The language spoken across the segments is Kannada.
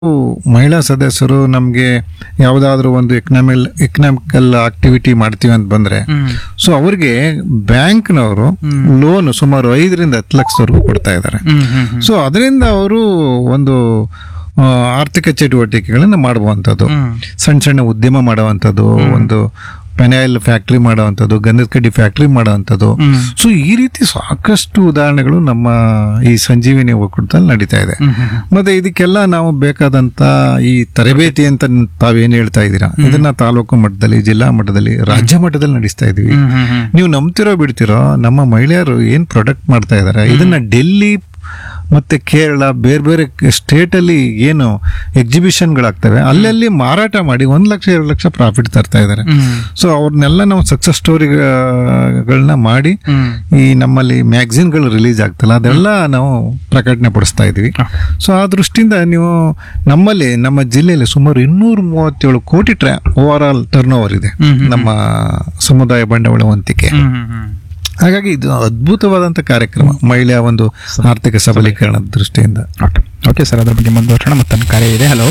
ಮಹಿಳಾ ಸದಸ್ಯರು ನಮಗೆ ಯಾವುದಾದ್ರೂ ಒಂದು ಎಕನಾಮಿಲ್ ಎಕನಾಮಿಕಲ್ ಆಕ್ಟಿವಿಟಿ ಮಾಡ್ತೀವಿ ಅಂತ ಬಂದ್ರೆ ಸೊ ಅವ್ರಿಗೆ ಬ್ಯಾಂಕ್ನವರು ಲೋನ್ ಸುಮಾರು ಐದರಿಂದ ಹತ್ತು ಲಕ್ಷದವರೆಗೂ ಕೊಡ್ತಾ ಇದ್ದಾರೆ ಸೊ ಅದರಿಂದ ಅವರು ಒಂದು ಆ, ಆರ್ಥಿಕ ಚಟುವಟಿಕೆಗಳನ್ನ ಮಾಡುವಂಥದ್ದು ಸಣ್ಣ ಸಣ್ಣ ಉದ್ಯಮ ಮಾಡುವಂಥದ್ದು ಒಂದು ಪೆನಾಯಿಲ್ ಫ್ಯಾಕ್ಟ್ರಿ ಮಾಡುವಂಥದ್ದು ಗಂಧದ ಕಡ್ಡಿ ಫ್ಯಾಕ್ಟ್ರಿ ಮಾಡುವಂಥದ್ದು ಸೊ ಈ ರೀತಿ ಸಾಕಷ್ಟು ಉದಾಹರಣೆಗಳು ನಮ್ಮ ಈ ಸಂಜೀವಿನಿ ಒಕ್ಕೂಟದಲ್ಲಿ ನಡೀತಾ ಇದೆ ಮತ್ತೆ ಇದಕ್ಕೆಲ್ಲ ನಾವು ಬೇಕಾದಂತ ಈ ತರಬೇತಿ ಅಂತ ತಾವೇನ್ ಹೇಳ್ತಾ ಇದ್ದೀರಾ ಇದನ್ನ ತಾಲೂಕು ಮಟ್ಟದಲ್ಲಿ ಜಿಲ್ಲಾ ಮಟ್ಟದಲ್ಲಿ ರಾಜ್ಯ ಮಟ್ಟದಲ್ಲಿ ನಡೆಸ್ತಾ ಇದೀವಿ ನೀವು ನಂಬ್ತಿರೋ ಬಿಡ್ತಿರೋ ನಮ್ಮ ಮಹಿಳೆಯರು ಏನ್ ಪ್ರಾಡಕ್ಟ್ ಮಾಡ್ತಾ ಇದಾರೆ ಇದನ್ನ ಡೆಲ್ಲಿ ಮತ್ತೆ ಕೇರಳ ಬೇರೆ ಬೇರೆ ಸ್ಟೇಟ್ ಅಲ್ಲಿ ಏನು ಎಕ್ಸಿಬಿಷನ್ಗಳಾಗ್ತವೆ ಅಲ್ಲಲ್ಲಿ ಮಾರಾಟ ಮಾಡಿ ಒಂದ್ ಲಕ್ಷ ಎರಡು ಲಕ್ಷ ಪ್ರಾಫಿಟ್ ತರ್ತಾ ಇದ್ದಾರೆ ಸೊ ಅವ್ರನ್ನೆಲ್ಲ ನಾವು ಸಕ್ಸಸ್ ಸ್ಟೋರಿಗಳನ್ನ ಮಾಡಿ ಈ ನಮ್ಮಲ್ಲಿ ಮ್ಯಾಗಝಿನ್ಗಳು ರಿಲೀಸ್ ಆಗ್ತಲ್ಲ ಅದೆಲ್ಲ ನಾವು ಪ್ರಕಟಣೆ ಪಡಿಸ್ತಾ ಇದೀವಿ ಸೊ ಆ ದೃಷ್ಟಿಯಿಂದ ನೀವು ನಮ್ಮಲ್ಲಿ ನಮ್ಮ ಜಿಲ್ಲೆಯಲ್ಲಿ ಸುಮಾರು ಇನ್ನೂರ ಮೂವತ್ತೇಳು crore turnover all turnover ಇದೆ ನಮ್ಮ ಸಮುದಾಯ ಬಂಡವಾಳ ವಂತಿಕೆ ಹಾಗಾಗಿ ಇದು ಅದ್ಭುತವಾದಂತ ಕಾರ್ಯಕ್ರಮ ಮಹಿಳೆಯ ಒಂದು ಆರ್ಥಿಕ ಸಬಲೀಕರಣದ ದೃಷ್ಟಿಯಿಂದ ಓಕೆ ಓಕೆ ಸರ್ ಅದ್ರ ಬಗ್ಗೆ ಮುಂದುವರ್ಸೋಣ ಮತ್ತೊಂದು ಕಾರ್ಯ ಇದೆ ಹಲೋ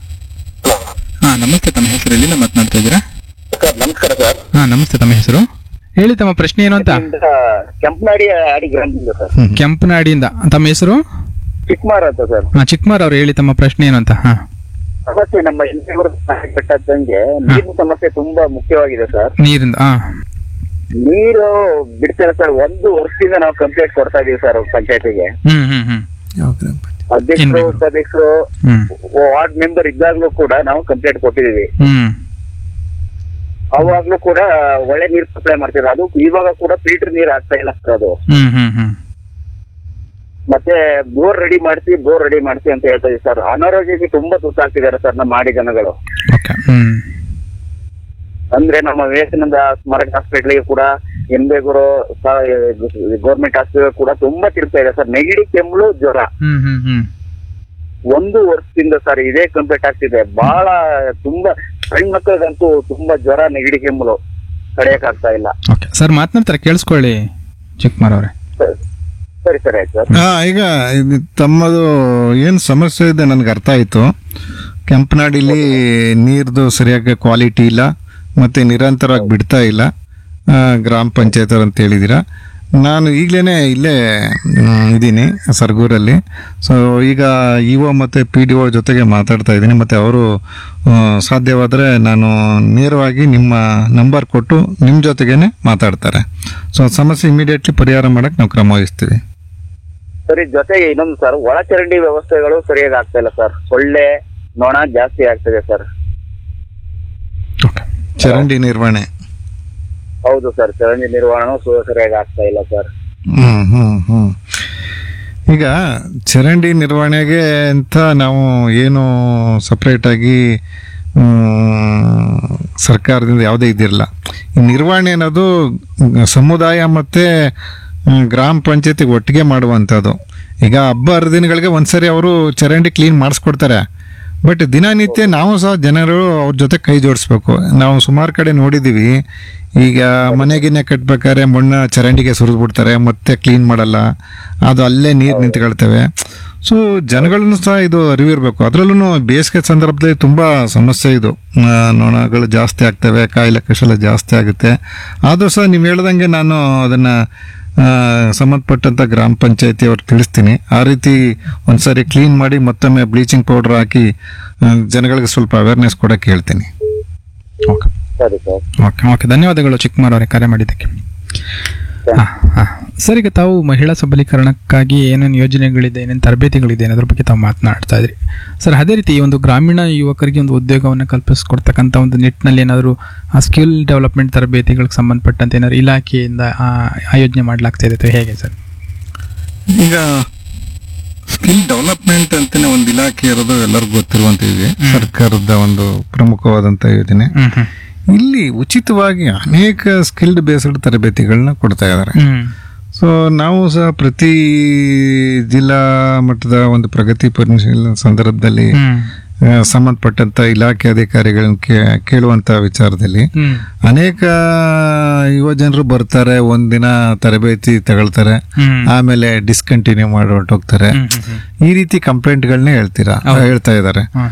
ಹಾಂ ನಮಸ್ತೆ ತಮ್ಮ ಹೆಸರು ಎಲ್ಲಿಂದ ಮಾತನಾಡ್ತಾ ಇದ್ದೀರಾ ಸರ್ ನಮಸ್ಕಾರ ಸರ್ ಹಾಂ ನಮಸ್ತೆ ತಮ್ಮ ಹೆಸರು ಹೇಳಿ ತಮ್ಮ ಪ್ರಶ್ನೆ ಏನು ಅಂತ ಇಲ್ಲಿಂದ ಕೆಂಪನಾಡಿ ಅಡಿ ಗ್ರಾಮದಿಂದ ಸರ್ ಕೆಂಪನಾಡಿಯಿಂದ ತಮ್ಮ ಹೆಸರು ಚಿಕ್ಕಮಾರ ಅಂತ ಸರ್ ಹಾಂ ಚಿಕ್ಕಮಾರ್ ಅವ್ರು ಹೇಳಿ ತಮ್ಮ ಪ್ರಶ್ನೆ ಏನು ಅಂತ ಹಾಂ ಸಮಸ್ಯೆ ನಮ್ಮ ಹಿಂದೂಗಳ ಬೆಟ್ಟದಂಗೆ ನೀರಿನ ಸಮಸ್ಯೆ ತುಂಬಾ ಮುಖ್ಯವಾಗಿದೆ ಸರ್ ನೀರಿಂದ ಹಾಂ ನೀರು ಬಿಡ್ತಾರೆ ಸರ್ ಒಂದು ವರ್ಷದಿಂದ ನಾವು ಕಂಪ್ಲೇಂಟ್ ಕೊಡ್ತಾ ಇದೀವಿ ಸರ್ ಪಂಚಾಯತಿಗೆ ಹ್ಞೂ ಹ್ಞೂ ಹ್ಞೂ ಅಧ್ಯಕ್ಷರು ಏನ್ ಬೇಕು? ಉಪಾಧ್ಯಕ್ಷರು ಹ್ಞೂ ವಾರ್ಡ್ ಮೆಂಬರ್ ಇದ್ದಾಗ್ಲೂ ಕೂಡ ನಾವು ಕಂಪ್ಲೇಂಟ್ ಕೊಟ್ಟಿದೀವಿ ಹ್ಞೂ ಅವಾಗ್ಲೂ ಕೂಡ ಒಳ್ಳೆ ನೀರು ಸಪ್ಲೈ ಮಾಡ್ತಿದ್ರು ಅದು ಇವಾಗ ಕೂಡ ಫಿಲ್ಟರ್ ನೀರು ಆಗ್ತಾ ಇಲ್ಲ ಸರ್ ಅದು ಹ್ಞೂ ಹ್ಞೂ ಹ್ಞೂ ಮತ್ತೆ ಬೋರ್ ರೆಡಿ ಮಾಡಿಸಿ ಬೋರ್ ರೆಡಿ ಮಾಡಿಸಿ ಅಂತ ಹೇಳ್ತಾ ಇದೀವಿ ಸರ್ ಅನಾರೋಗ್ಯಕ್ಕೆ ತುಂಬಾ ತುತ್ತಾಗ್ತಿದ್ದಾರೆ ಸರ್ ನಮ್ಮ ಮಾಡಿ ಜನಗಳು ಓಕೆ ಹ್ಞೂ ಅಂದ್ರೆ ನಮ್ಮ ವಿವೇಕಾನಂದ ಸ್ಮಾರಕ ಹಾಸ್ಪಿಟಲ್ಗೆ ಕೂಡ ಎನ್ಬೇಗೂರು ಗೌರ್ಮೆಂಟ್ ಹಾಸ್ಪಿಟಲ್ ಕೂಡ ತುಂಬಾ ತಿರುಗ್ತಾ ಇದೆ ಸರ್ ನೆಗಡಿ ಕೆಮ್ಮಳು ಜ್ವರ ಹ್ಞೂ ಹ್ಞೂ ಹ್ಞೂ ಒಂದು ವರ್ಷದಿಂದ ಸರ್ ಇದೇ ಕಂಪ್ಲೀಟ್ ಆಗ್ತಿದೆ ಬಹಳ ತುಂಬಾ ಸಣ್ಣ ಮಕ್ಕಳಿಗಂತೂ ತುಂಬಾ ಜ್ವರ ನೆಗಡಿ ಕೆಮ್ಮಲು ತಡೆಯಕ್ ಆಗ್ತಾ ಇಲ್ಲ ಓಕೆ ಸರ್ ಮಾತನಾಡ್ತಾರೆ ಕೇಳಿಸ್ಕೊಳ್ಳಿ ಚಿಕ್ಕಮಾರ್ ಅವರೇ ಸರಿ- ಸರಿ ಸರಿ ಆಯ್ತು ಸರ್ ಹಾ ಈಗ ಇದು ತಮ್ಮದು ಏನು ಸಮಸ್ಯೆ ಇದೆ ನನಗೆ ಅರ್ಥ ಆಯಿತು ಕೆಂಪನಾಡಿಲಿ ನೀರ್ದು ಸರಿಯಾಗಿ ಕ್ವಾಲಿಟಿ ಇಲ್ಲ ಮತ್ತೆ ನಿರಂತರವಾಗಿ ಬಿಡ್ತಾ ಇಲ್ಲ ಆ, ಗ್ರಾಮ ಪಂಚಾಯತ್ ಅಂತ ಹೇಳಿದ್ದೀರಾ ನಾನು ಈಗಲೇ ಇಲ್ಲೇ ಮ್, ಇದ್ದೀನಿ ಸರ್ಗೂರಲ್ಲಿ ಸೊ ಈಗ ಇ ಒ ಮತ್ತು ಪಿ ಡಿ ಒ ಜೊತೆಗೆ ಮಾತಾಡ್ತಾ ಇದ್ದೀನಿ ಮತ್ತು ಅವರು ಸಾಧ್ಯವಾದರೆ ನಾನು ನೇರವಾಗಿ ನಿಮ್ಮ ನಂಬರ್ ಕೊಟ್ಟು ನಿಮ್ಮ ಜೊತೆಗೇನೆ ಮಾತಾಡ್ತಾರೆ ಸೊ ಸಮಸ್ಯೆ ಇಮಿಡಿಯೇಟ್ಲಿ ಪರಿಹಾರ ಮಾಡೋಕ್ಕೆ ನಾವು ಕ್ರಮ ವಹಿಸ್ತೀವಿ ಸರಿ ಜೊತೆಗೆ ಇನ್ನೊಂದು ಸರ್ ಒಳಚರಂಡಿ ವ್ಯವಸ್ಥೆಗಳು ಸರಿಯಾಗಿ ಆಗ್ತಾ ಇಲ್ಲ ಸರ್ ಸೊಳ್ಳೆ ನೊಣ ಜಾಸ್ತಿ ಆಗ್ತಿದೆ ಸರ್ ಓಕೆ ಚರಂಡಿ ನಿರ್ವಹಣೆ ಹೌದು ಸರ್ ಚರಂಡಿ ನಿರ್ವಹಣೆ ಸರಿಯಾಗಿ ಆಗ್ತಾ ಇಲ್ಲ ಸರ್ ಹ್ಮ್ ಹ್ಮ್ ಹ್ಮ್ ಈಗ ಚರಂಡಿ ನಿರ್ವಹಣೆಗೆ ಅಂತ ನಾವು ಏನು ಸಪ್ರೇಟ್ ಆಗಿ ಮ್, ಸರ್ಕಾರದಿಂದ ಯಾವುದೇ ಇದಿರಲ್ಲ ಈ ನಿರ್ವಹಣೆ ಅನ್ನೋದು ಸಮುದಾಯ ಮತ್ತೆ ಮ್, ಗ್ರಾಮ ಪಂಚಾಯತಿಗೆ ಒಟ್ಟಿಗೆ ಮಾಡುವಂಥದ್ದು ಈಗ ಹಬ್ಬ ಹರಿದಿನಗಳಿಗೆ ಒಂದ್ಸರಿ ಅವರು ಚರಂಡಿ ಕ್ಲೀನ್ ಮಾಡಿಸ್ಕೊಡ್ತಾರೆ ಬಟ್ ದಿನನಿತ್ಯ ನಾವು ಸಹ ಜನರು ಅವ್ರ ಜೊತೆ ಕೈ ಜೋಡಿಸ್ಬೇಕು ನಾವು ಸುಮಾರು ಕಡೆ ನೋಡಿದ್ದೀವಿ ಈಗ ಮನೆಗಿನ್ನೆ ಕಟ್ಬೇಕಾದ್ರೆ ಮಣ್ಣು ಚರಂಡಿಗೆ ಸುರಿದು ಬಿಡ್ತಾರೆ ಮತ್ತೆ ಕ್ಲೀನ್ ಮಾಡಲ್ಲ ಅದು ಅಲ್ಲೇ ನೀರು ನಿಂತ್ಕೊಳ್ತವೆ ಸೊ ಜನಗಳನ್ನು ಸಹ ಇದು ಅರಿವಿರಬೇಕು ಅದರಲ್ಲೂ ಬೇಸಿಗೆ ಸಂದರ್ಭದಲ್ಲಿ ತುಂಬ ಸಮಸ್ಯೆ ಇದು ಆ, ನೊಣಗಳು ಜಾಸ್ತಿ ಆಗ್ತವೆ ಕಾಯಿಲೆ ಕಷಲ ಜಾಸ್ತಿ ಆಗುತ್ತೆ ಆದರೂ ಸಹ ನೀವು ಹೇಳ್ದಂಗೆ ನಾನು ಅದನ್ನು ಸಂಬಂಧಪಟ್ಟಂತ ಗ್ರಾಮ ಪಂಚಾಯತಿ ಅವ್ರಿಗೆ ತಿಳಿಸ್ತೀನಿ ಆ ರೀತಿ ಒಂದ್ಸರಿ ಕ್ಲೀನ್ ಮಾಡಿ ಮತ್ತೊಮ್ಮೆ ಬ್ಲೀಚಿಂಗ್ ಪೌಡರ್ ಹಾಕಿ ಆ, ಜನಗಳಿಗೆ ಸ್ವಲ್ಪ ಅವೇರ್ನೆಸ್ ಕೊಡಕ್ಕೆ ಹೇಳ್ತೀನಿ ಓಕೆ ಸರಿ ಸರ್ ಓಕೆ ಓಕೆ ಧನ್ಯವಾದಗಳು ಚಿಕ್ಕಮಾರ್ ಅವರೇ ಕರೆ ಮಾಡಿದ್ದಕ್ಕೆ ಹಾಂ ಹಾಂ ಸರ್ ಈಗ ತಾವು ಮಹಿಳಾ ಸಬಲೀಕರಣಕ್ಕಾಗಿ ಏನೇನು ಯೋಜನೆಗಳಿದೆ ಏನೇನು ತರಬೇತಿಗಳಿದೆ ಅನ್ನೋದ್ರ ಬಗ್ಗೆ ತಾವು ಮಾತನಾಡ್ತಾ ಇದ್ರಿ ಸರ್ ಅದೇ ರೀತಿ ಈ ಒಂದು ಗ್ರಾಮೀಣ ಯುವಕರಿಗೆ ಒಂದು ಉದ್ಯೋಗವನ್ನು ಕಲ್ಪಿಸ್ಕೊಡ್ತಕ್ಕಂಥ ಒಂದು ನಿಟ್ಟಿನಲ್ಲಿ ಏನಾದರೂ ಆ ಸ್ಕಿಲ್ ಡೆವಲಪ್ಮೆಂಟ್ ತರಬೇತಿಗಳಿಗೆ ಸಂಬಂಧಪಟ್ಟಂತೆ ಏನಾದ್ರು ಇಲಾಖೆಯಿಂದ ಆ, ಆಯೋಜನೆ ಮಾಡಲಾಗ್ತಾ ಇದೆ ಅಥವಾ ಹೇಗೆ ಸರ್ ಈಗ ಸ್ಕಿಲ್ ಡೆವಲಪ್ಮೆಂಟ್ ಅಂತಾನೆ ಒಂದು ಇಲಾಖೆ ಇರೋದು ಎಲ್ಲರಿಗೂ ಗೊತ್ತಿರುವಂತ ಇದೆ ಸರ್ಕಾರದ ಒಂದು ಪ್ರಮುಖವಾದಂತ ಯೋಜನೆ ಹ್ಮ್ ಹ್ಮ್ ಇಲ್ಲಿ ಉಚಿತವಾಗಿ ಅನೇಕ ಸ್ಕಿಲ್ಡ್ ಬೇಸ್ಡ್ ತರಬೇತಿಗಳನ್ನ ಕೊಡ್ತಾ ಇದ್ದಾರೆ ಹ್ಮ್ ಸೊ ನಾವು ಸಹ ಪ್ರತಿ ಜಿಲ್ಲಾ ಮಟ್ಟದ ಒಂದು ಪ್ರಗತಿ ಪರಿಶೀಲನೆ ಸಂದರ್ಭದಲ್ಲಿ ಹ್ಮ್ ಆ, ಸಂಬಂಧಪಟ್ಟಂತ ಇಲಾಖೆ ಅಧಿಕಾರಿಗಳನ್ನ ಕೇ- ಕೇಳುವಂತ ವಿಚಾರದಲ್ಲಿ ಹ್ಮ್ ಅನೇಕ ಯುವ ಜನರು ಬರ್ತಾರೆ ಒಂದಿನ ತರಬೇತಿ ತಗೊಳ್ತಾರೆ ಹ್ಮ್ ಆಮೇಲೆ ಡಿಸ್ಕಂಟಿನ್ಯೂ ಮಾಡಿ ಹೊರಟೋಗ್ತಾರೆ ಹ್ಮ್ ಹ್ಮ್ ಹ್ಮ್ ಈ ರೀತಿ ಕಂಪ್ಲೇಂಟ್ಗಳನ್ನೇ ಹೇಳ್ತೀರಾ ಹೇಳ್ತಾ ಇದ್ದಾರೆ ಹಾ.